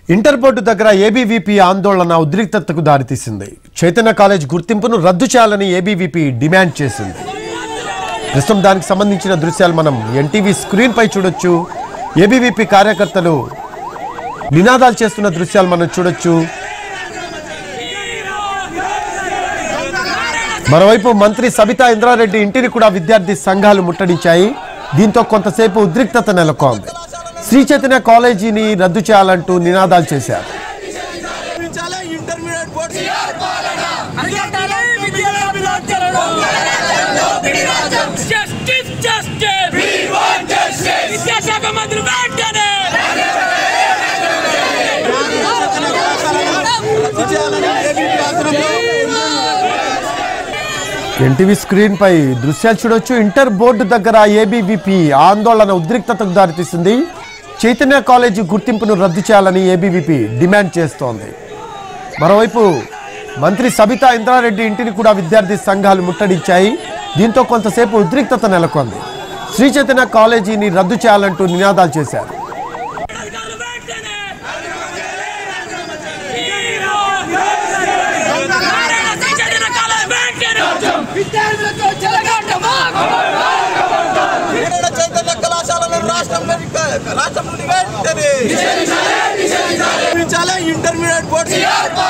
Inter board దగ్గర ABVP ఆందోళన ఉద్రిక్తతకు దారితీసింది చైతన్య కాలేజ్ గుర్తింపును రద్దు చేయాలని ఏబీవీపీ డిమాండ్ చేసింది ప్రస్తుతం దానికి సంబంధించిన దృశ్యాలు మనం ఎన్టీవీ స్క్రీన్ పై చూడొచ్చు ఏబీవీపీ కార్యకర్తలు నినాదాలు చేస్తున్న దృశ్యాలు మనం చూడొచ్చు మరోవైపు మంత్రి సబితా ఇంద్రారెడ్డి ఇంటిని కూడా విద్యార్థి సంఘాలు ముట్టడించాయి దీంతో కొంతసేపు ఉద్రిక్తత నెలకొంది శ్రీ చైతన్య కాలేజీని రద్దు చేయాలంటూ నినాదాలు చేశారు నిర్మించాలి ఇంటర్మీడియట్ బోర్డు అరికట్టాలి విద్యార్థి రాజ్యాలను. Justice, justice. విద్యాశాఖ మంత్రి వెంటనే రద్దు చేయాలని ఏబీపీ ఆందోళనలో ఎన్టీవీ స్క్రీన్ పై దృశ్యాలు చూడొచ్చు ఇంటర్ బోర్డు దగ్గర ఏబీవీపీ ఆందోళన ఉద్రిక్తతకు దారితీసింది చైతన్య కాలేజీ గుర్తింపును రద్దు చేయాలని ఏబీవీపీ డిమాండ్ చేస్తోంది మరోవైపు మంత్రి సబితా ఇంద్రారెడ్డి ఇంటిని కూడా విద్యార్థి సంఘాలు ముట్టడించాయి దీంతో కొంతసేపు ఉద్రిక్తత నెలకొంది శ్రీ చైతన్య కాలేజీని రద్దు చేయాలంటూ నినాదాలు చేశారు అధికారులు వెంటనే నారాయణ శ్రీ చైతన్య కాలేజ్ వెంటనే విద్యార్థులతో చెలగాటమా వీరడ చైతన్య కళాశాలను రాష్ట్రంలో రాష్ట్రం నుండి వెంటనే నిర్మించాలి ఇంటర్మీడియట్ బోర్డు